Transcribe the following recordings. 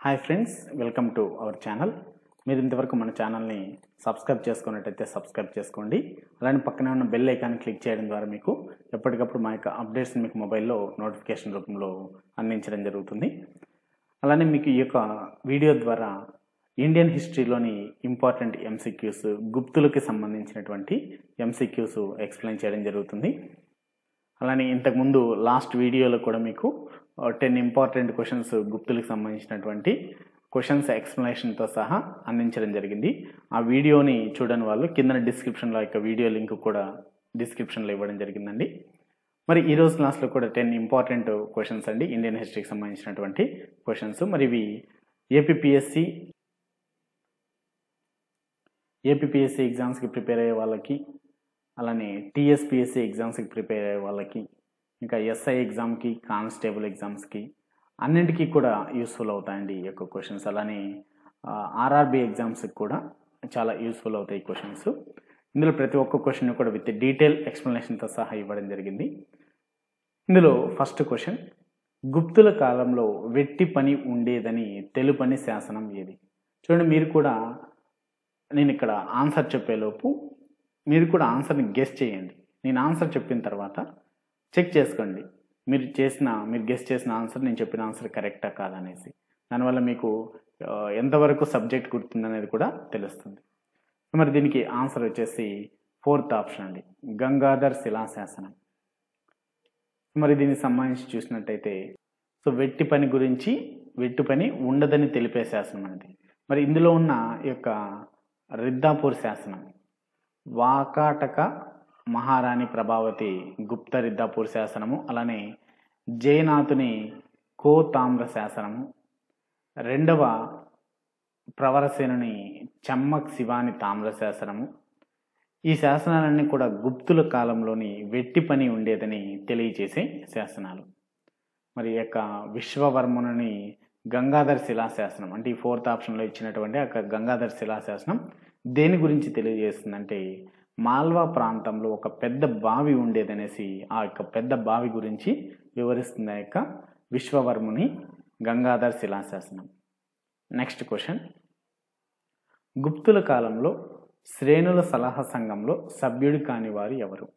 hi friends welcome to our channel మీరు ఇంతవరకు మన ఛానల్ని సబ్స్క్రైబ్ చేసుకున్నట్టయితే సబ్స్క్రైబ్ చేసుకోండి అలానే పక్కనే ఉన్న బెల్ ఐకాన్ క్లిక్ చేయడం ద్వారా మీకు ఎప్పటికప్పుడు మా యొక్క అప్డేట్స్ మీకు మొబైల్లో నోటిఫికేషన్ రూపంలో అందించడం జరుగుతుంది అలానే మీకు ఈ యొక్క వీడియో ద్వారా ఇండియన్ హిస్టరీలోని ఇంపార్టెంట్ ఎంసీక్యూస్ గుప్తులకి సంబంధించినటువంటి ఎంసీక్యూస్ ఎక్స్ప్లెయిన్ చేయడం జరుగుతుంది అలానే ఇంతకుముందు లాస్ట్ వీడియోలో కూడా మీకు టెన్ ఇంపార్టెంట్ క్వశ్చన్స్ గుప్తులకు సంబంధించినటువంటి క్వశ్చన్స్ ఎక్స్ప్లెనేషన్తో సహా అందించడం జరిగింది ఆ వీడియోని చూడని వాళ్ళు కింద డిస్క్రిప్షన్లో యొక్క వీడియో లింక్ కూడా డిస్క్రిప్షన్లో ఇవ్వడం జరిగిందండి మరి ఈ రోజు క్లాస్లో కూడా టెన్ ఇంపార్టెంట్ క్వశ్చన్స్ అండి ఇండియన్ హిస్టరీకి సంబంధించినటువంటి క్వశ్చన్స్ మరి ఇవి ఏపీఎస్సి ఏపీఎస్సి ఎగ్జామ్స్కి ప్రిపేర్ అయ్యే వాళ్ళకి అలానే టీఎస్పిఎస్సి ఎగ్జామ్స్కి ప్రిపేర్ అయ్యే వాళ్ళకి ఇంకా ఎస్ఐ ఎగ్జామ్కి కానిస్టేబుల్ ఎగ్జామ్స్కి అన్నింటికీ కూడా యూస్ఫుల్ అవుతాయండి ఈ యొక్క క్వశ్చన్స్ అలానే ఆర్ఆర్బి ఎగ్జామ్స్కి కూడా చాలా యూస్ఫుల్ అవుతాయి క్వశ్చన్స్ ఇందులో ప్రతి ఒక్క క్వశ్చన్ కూడా విత్ డీటెయిల్ ఎక్స్ప్లెనేషన్తో సహా ఇవ్వడం జరిగింది ఇందులో ఫస్ట్ క్వశ్చన్ గుప్తుల కాలంలో వెట్టి పని ఉండేదని తెలుపని శాసనం ఏది చూడండి మీరు కూడా నేను ఇక్కడ ఆన్సర్ చెప్పేలోపు మీరు కూడా ఆన్సర్ని గెస్ చేయండి నేను ఆన్సర్ చెప్పిన తర్వాత చెక్ చేసుకోండి మీరు చేసిన మీరు గెస్ చేసిన ఆన్సర్ నేను చెప్పిన ఆన్సర్ కరెక్టా కాదనేసి దానివల్ల మీకు ఆ, ఎంతవరకు సబ్జెక్ట్ గుర్తుందనేది కూడా తెలుస్తుంది మరి దీనికి ఆన్సర్ వచ్చేసి ఫోర్త్ ఆప్షన్ అండి గంగాధర్ శిలాశాసనం మరి దీనికి సంబంధించి చూసినట్టయితే సో వెట్టి పని గురించి వెట్టి పని ఉండదని తెలిపే శాసనం అనేది మరి ఇందులో ఉన్న ఈ యొక్క రిద్దాపూర్ శాసనం వాకాటక మహారాణి ప్రభావతి గుప్త రిద్దాపూర్ శాసనము అలానే జయనాథుని కో తామ్ర శాసనము రెండవ ప్రవరసేనుని చమ్మక్ శివాని తామ్ర శాసనము ఈ శాసనాలన్నీ కూడా గుప్తుల కాలంలోని వెట్టి పని ఉండేదని తెలియజేసే శాసనాలు మరి ఈ యొక్క విశ్వవర్మనుని గంగాధర్ శిలాశాసనం అంటే ఈ ఫోర్త్ ఆప్షన్లో ఇచ్చినటువంటి ఆ యొక్క గంగాధర్ శిలాశాసనం దేని గురించి తెలియజేస్తుందంటే మాల్వా ప్రాంతంలో ఒక పెద్ద బావి ఉండేదనేసి ఆ యొక్క పెద్ద బావి గురించి వివరిస్తుంది ఆ యొక్క విశ్వవర్ముని గంగాధర్ శిలాశాసనం నెక్స్ట్ క్వశ్చన్ గుప్తుల కాలంలో శ్రేణుల సలహా సంఘంలో సభ్యుడు కాని వారు ఎవరు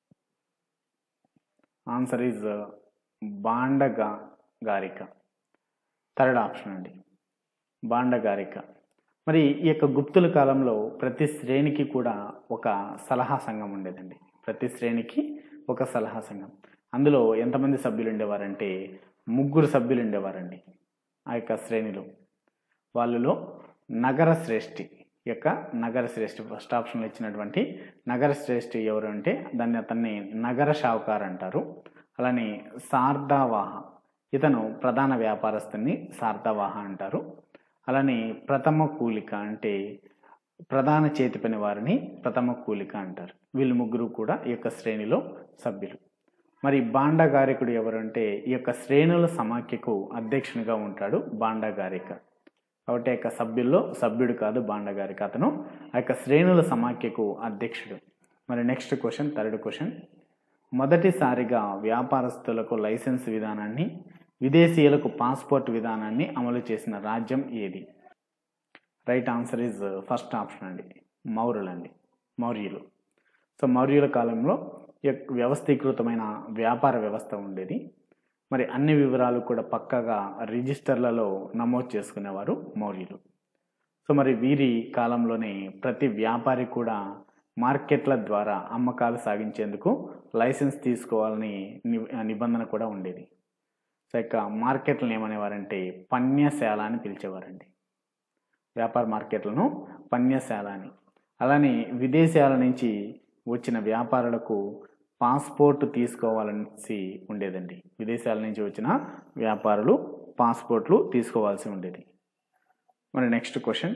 ఆన్సర్ ఈజ్ బాండగా గారిక థర్డ్ ఆప్షన్ అండి బాండగారిక మరి ఈ యొక్క గుప్తుల కాలంలో ప్రతి శ్రేణికి కూడా ఒక సలహా సంఘం ఉండేదండి ప్రతి శ్రేణికి ఒక సలహా సంఘం అందులో ఎంతమంది సభ్యులు ఉండేవారంటే ముగ్గురు సభ్యులు ఉండేవారండి ఆ యొక్క శ్రేణిలో వాళ్ళలో నగర శ్రేష్ఠి ఈ యొక్క నగర శ్రేష్ఠి ఫస్ట్ ఆప్షన్లో ఇచ్చినటువంటి నగర శ్రేష్ఠి ఎవరు అంటే దాన్ని అతన్ని నగర షావుకార్ అంటారు అలానే శారదావాహ ఇతను ప్రధాన వ్యాపారస్తుని శారదావాహ అంటారు అలానే ప్రథమ కూలిక అంటే ప్రధాన చేతి పని వారిని ప్రథమ కూలిక అంటారు వీళ్ళు ముగ్గురు కూడా ఈ యొక్క శ్రేణిలో సభ్యులు మరి బాండగారికుడు ఎవరు అంటే ఈ యొక్క శ్రేణుల సమాఖ్యకు అధ్యక్షునిగా ఉంటాడు బాండగారిక కాబట్టి ఆ యొక్క సభ్యుల్లో సభ్యుడు కాదు బాండగారిక అతను ఆ యొక్క శ్రేణుల సమాఖ్యకు అధ్యక్షుడు మరి నెక్స్ట్ క్వశ్చన్ థర్డ్ క్వశ్చన్ మొదటిసారిగా వ్యాపారస్తులకు లైసెన్స్ విధానాన్ని విదేశీయులకు పాస్పోర్ట్ విధానాన్ని అమలు చేసిన రాజ్యం ఏది right answer is first option అండి మౌర్యులండి మౌర్యులు సో మౌర్యుల కాలంలో ఈ యొక్క వ్యవస్థీకృతమైన వ్యాపార వ్యవస్థ ఉండేది మరి అన్ని వివరాలు కూడా పక్కగా రిజిస్టర్లలో నమోదు చేసుకునేవారు మౌర్యులు సో మరి వీరి కాలంలోనే ప్రతి వ్యాపారి కూడా మార్కెట్ల ద్వారా అమ్మకాలు సాగించేందుకు లైసెన్స్ తీసుకోవాలని ని- నిబంధన కూడా ఉండేది సో ఇక మార్కెట్లను ఏమనేవారంటే పన్యశాల అని పిలిచేవారండి వ్యాపార మార్కెట్లను పన్యశాల అని అలానే విదేశాల నుంచి వచ్చిన వ్యాపారులకు పాస్పోర్ట్ తీసుకోవాలని ఉండేదండి విదేశాల నుంచి వచ్చిన వ్యాపారులు పాస్పోర్ట్లు తీసుకోవాల్సి ఉండేది మరి నెక్స్ట్ క్వశ్చన్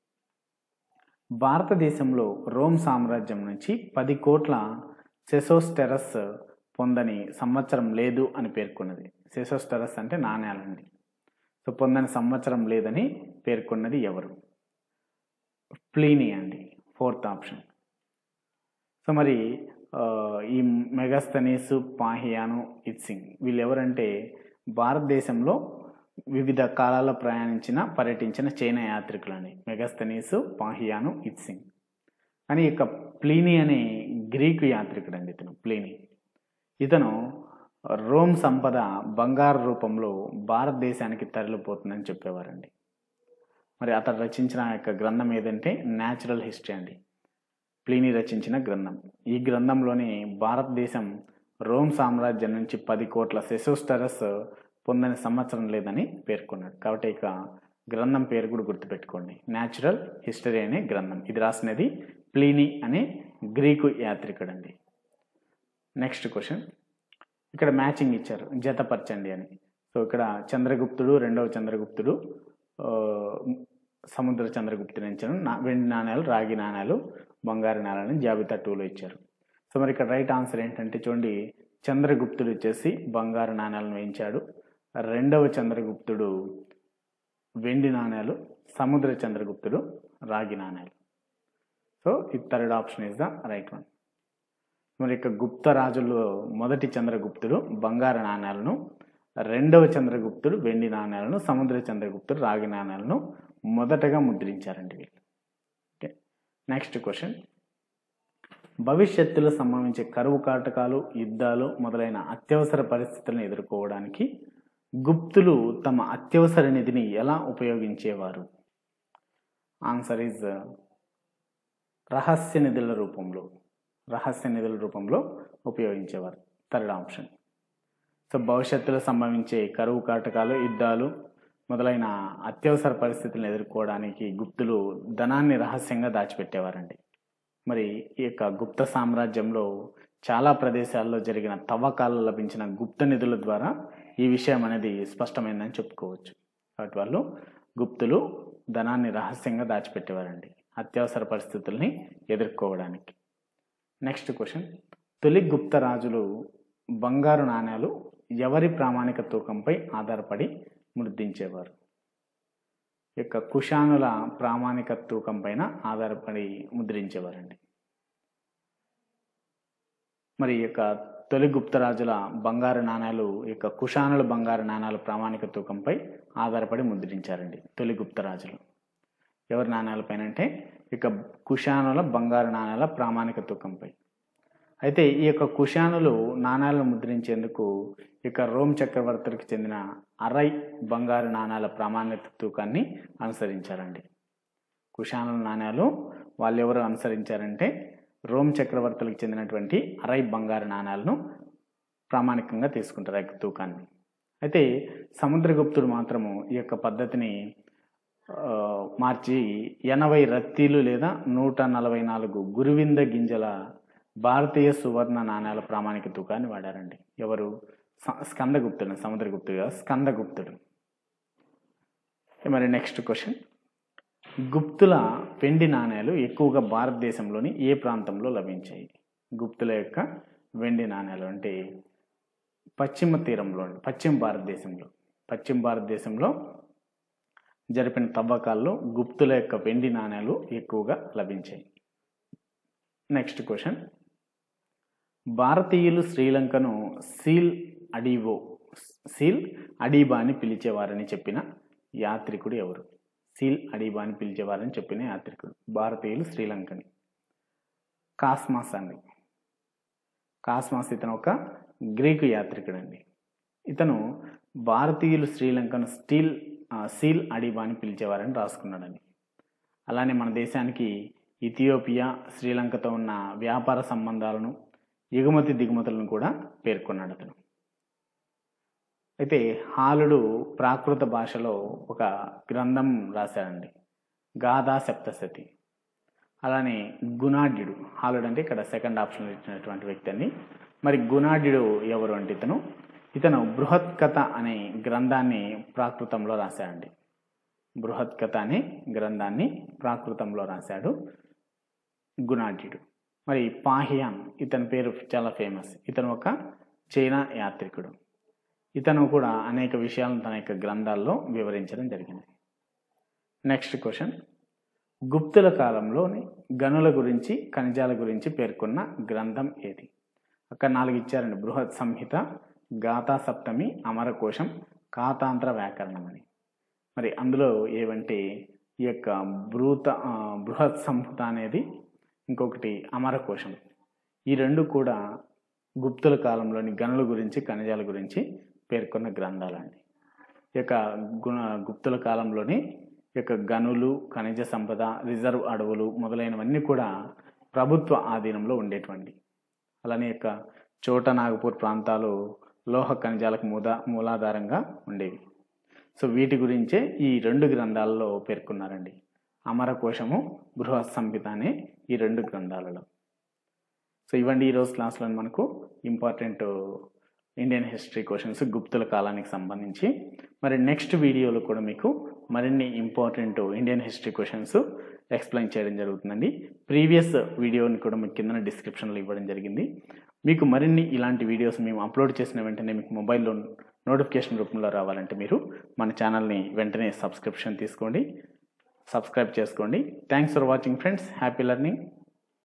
భారతదేశంలో రోమ్ సామ్రాజ్యం నుంచి పది కోట్ల సెసోస్టెరస్ పొందని సంవత్సరం లేదు అని పేర్కొన్నది సెసోస్టెరస్ అంటే నాణ్యాలండి సో పొందని సంవత్సరం లేదని పేర్కొన్నది ఎవరు ప్లీనీ అండి ఫోర్త్ ఆప్షన్ సో మరి ఆ, ఈ మెగాస్తనీస్ పాహియాను ఇట్సింగ్ వీళ్ళు ఎవరంటే భారతదేశంలో వివిధ కాలాల్లో ప్రయాణించిన పర్యటించిన చైనా యాత్రికులండి మెగస్తనీసు పాహియాను ఇత్సింగ్ కానీ ఇక ప్లీని అనే గ్రీకు యాత్రికుడు అండి ఇతను ప్లీని ఇతను రోమ్ సంపద బంగారు రూపంలో భారతదేశానికి తరలిపోతుందని చెప్పేవారండి మరి అతను రచించిన యొక్క గ్రంథం ఏదంటే న్యాచురల్ హిస్టరీ అండి ప్లీని రచించిన గ్రంథం ఈ గ్రంథంలోని భారతదేశం రోమ్ సామ్రాజ్యం నుంచి పది కోట్ల సెసోస్టరస్ పొందని సంవత్సరం లేదని పేర్కొన్నాడు కాబట్టి ఇక గ్రంథం పేరు కూడా గుర్తుపెట్టుకోండి న్యాచురల్ హిస్టరీ అనే గ్రంథం ఇది రాసినది ప్లీని అనే గ్రీకు యాత్రికుడు అండి నెక్స్ట్ క్వశ్చన్ ఇక్కడ మ్యాచింగ్ ఇచ్చారు జతపరచండి అని సో ఇక్కడ చంద్రగుప్తుడు రెండవ చంద్రగుప్తుడు ఆ, సముద్ర చంద్రగుప్తుడు ఇచ్చారు నా వెండి నాణ్యాలు రాగి నాణ్యాలు బంగారు నాణ్యాలని జాబితా టూలో ఇచ్చారు సో మరి ఇక్కడ రైట్ ఆన్సర్ ఏంటంటే చూడండి చంద్రగుప్తుడు వచ్చేసి బంగారు నాణ్యాలను వేయించాడు రెండవ చంద్రగుప్తుడు వెండి నాణ్యాలు సముద్ర చంద్రగుప్తుడు రాగి నాణ్యాలు సో ఈ third option is the right one మరి ఇక గుప్త రాజుల్లో మొదటి చంద్రగుప్తుడు బంగారు నాణ్యాలను రెండవ చంద్రగుప్తుడు వెండి నాణ్యాలను సముద్ర చంద్రగుప్తుడు రాగి నాణ్యాలను మొదటగా ముద్రించారండి వీళ్ళు ఓకే నెక్స్ట్ క్వశ్చన్ భవిష్యత్తులో సంభవించే కరువు కాటకాలు యుద్ధాలు మొదలైన అత్యవసర పరిస్థితులను ఎదుర్కోవడానికి గుప్తులు తమ అత్యవసర నిధిని ఎలా ఉపయోగించేవారు ఆన్సర్ ఈజ్ రహస్య నిధుల రూపంలో రహస్య నిధుల రూపంలో ఉపయోగించేవారు థర్డ్ ఆప్షన్ సో భవిష్యత్తులో సంభవించే కరువు కాటకాలు యుద్ధాలు మొదలైన అత్యవసర పరిస్థితులను ఎదుర్కోవడానికి గుప్తులు ధనాన్ని రహస్యంగా దాచిపెట్టేవారండి మరి ఈ యొక్క గుప్త సామ్రాజ్యంలో చాలా ప్రదేశాల్లో జరిగిన తవ్వకాల్లో లభించిన గుప్త నిధుల ద్వారా ఈ విషయం అనేది స్పష్టమైందని చెప్పుకోవచ్చు కాబట్టి వాళ్ళు గుప్తులు ధనాన్ని రహస్యంగా దాచిపెట్టేవారండి అత్యవసర పరిస్థితుల్ని ఎదుర్కోవడానికి నెక్స్ట్ క్వశ్చన్ తొలి గుప్త రాజులు బంగారు నాణ్యాలు ఎవరి ప్రామాణిక తూకంపై ఆధారపడి ముద్రించేవారు ఈ యొక్క కుషానుల ప్రామాణిక తూకం పైన ఆధారపడి ముద్రించేవారండి మరి ఈ యొక్క తొలి గుప్తరాజుల బంగారు నాణాలు ఈ యొక్క కుషానుల బంగారు నాణాల ప్రామాణిక తూకంపై ఆధారపడి ముద్రించారండి తొలి గుప్తరాజులు ఎవరి నాణాలపైన అంటే ఇక కుషానుల బంగారు నాణాల ప్రామాణిక తూకంపై అయితే ఈ యొక్క కుషానులు నాణాలను ముద్రించేందుకు ఇక రోమ్ చక్రవర్తులకు చెందిన అరై బంగారు నాణాల ప్రామాణిక తూకాన్ని అనుసరించారండి కుషానుల నాణాలు వాళ్ళు ఎవరు అనుసరించారంటే రోమ్ చక్రవర్తులకు చెందినటువంటి అరై బంగారు నాణాలను ప్రామాణికంగా తీసుకుంటారు ఆ యొక్క తూకాన్ని అయితే సముద్రగుప్తుడు మాత్రము ఈ యొక్క పద్ధతిని ఆ, మార్చి ఎనభై రత్తీలు లేదా నూట నలభై నాలుగు గురువింద గింజల భారతీయ సువర్ణ నాణ్యాల ప్రామాణిక తూకాన్ని వాడారండి ఎవరు స- స్కందగుప్తుడు సముద్రగుప్తుడు కాదు, స్కందగుప్తుడు మరి నెక్స్ట్ క్వశ్చన్ గుప్తుల వెండి నాణ్యాలు ఎక్కువగా భారతదేశంలోని ఏ ప్రాంతంలో లభించాయి గుప్తుల యొక్క వెండి నాణ్యాలు అంటే పశ్చిమ తీరంలో పశ్చిమ భారతదేశంలో పశ్చిమ భారతదేశంలో జరిపిన తవ్వకాల్లో గుప్తుల యొక్క వెండి నాణ్యాలు ఎక్కువగా లభించాయి నెక్స్ట్ క్వశ్చన్ భారతీయులు శ్రీలంకను సీల్ అడివో సీల్ అడీబా అని పిలిచేవారని చెప్పిన యాత్రికుడు ఎవరు సీల్ అడీబా అని పిలిచేవారని చెప్పిన యాత్రికుడు భారతీయులు శ్రీలంకని కాస్మాస్ అండి కాస్మాస్ ఇతను ఒక గ్రీకు యాత్రికుడు అండి ఇతను భారతీయులు శ్రీలంకను స్టీల్ ఆ, సీల్ అడీబా అని పిలిచేవారని రాసుకున్నాడండి అలానే మన దేశానికి ఇథియోపియా శ్రీలంకతో ఉన్న వ్యాపార సంబంధాలను ఎగుమతి దిగుమతులను కూడా పేర్కొన్నాడు అతను అయితే హాలుడు ప్రాకృత భాషలో ఒక గ్రంథం రాశాడండి గాథా సప్తశతి అలానే గుణాఢ్యుడు హాలుడు అంటే ఇక్కడ సెకండ్ ఆప్షన్ ఇచ్చినటువంటి వ్యక్తి అండి మరి గుణాఢ్యుడు ఎవరు అంటే ఇతను ఇతను బృహత్ కథ అనే గ్రంథాన్ని ప్రాకృతంలో రాశాడండి బృహత్ కథ అనే గ్రంథాన్ని ప్రాకృతంలో రాశాడు గుణాఢ్యుడు మరి పాహియాన్ ఇతని పేరు చాలా ఫేమస్ ఇతను ఒక చైనా యాత్రికుడు ఇతను కూడా అనేక విషయాలను తన యొక్క గ్రంథాల్లో వివరించడం జరిగింది నెక్స్ట్ క్వశ్చన్ గుప్తుల కాలంలోని గనుల గురించి ఖనిజాల గురించి పేర్కొన్న గ్రంథం ఏది అక్కడ నాలుగు ఇచ్చారండి బృహత్ సంహిత గాథా సప్తమి అమరకోశం కాతాంత్ర వ్యాకరణం అని మరి అందులో ఏవంటే ఈ యొక్క బృహత ఆ, బృహత్ సంహిత అనేది ఇంకొకటి అమరకోశం ఈ రెండు కూడా గుప్తుల కాలంలోని గనుల గురించి ఖనిజాల గురించి పేర్కొన్న గ్రంథాలండి ఈ యొక్క గుణ గుప్తుల కాలంలోని ఈ యొక్క గనులు ఖనిజ సంపద రిజర్వ్ అడవులు మొదలైనవన్నీ కూడా ప్రభుత్వ ఆధీనంలో ఉండేటువంటి అలానే యొక్క చోట నాగపూర్ ప్రాంతాలు లోహ ఖనిజాలకు మూద మూలాధారంగా ఉండేవి సో వీటి గురించే ఈ రెండు గ్రంథాలలో పేర్కొన్నారండి అమరకోశము బృహత్ సంహిత అనే ఈ రెండు గ్రంథాలలో సో ఇవ్వండి ఈరోజు క్లాస్లో మనకు ఇంపార్టెంట్ ఇండియన్ హిస్టరీ క్వశ్చన్స్ గుప్తుల కాలానికి సంబంధించి మరి నెక్స్ట్ వీడియోలో కూడా మీకు మరిన్ని important Indian history questions explain చేయడం జరుగుతుందండి ప్రీవియస్ వీడియోని కూడా మీకు కింద డిస్క్రిప్షన్లో ఇవ్వడం జరిగింది మీకు మరిన్ని ఇలాంటి వీడియోస్ మేము అప్లోడ్ చేసిన వెంటనే మీకు మొబైల్లో నోటిఫికేషన్ రూపంలో రావాలంటే మీరు మన ఛానల్ని వెంటనే సబ్స్క్రిప్షన్ తీసుకోండి సబ్స్క్రైబ్ చేసుకోండి thanks for watching friends happy learning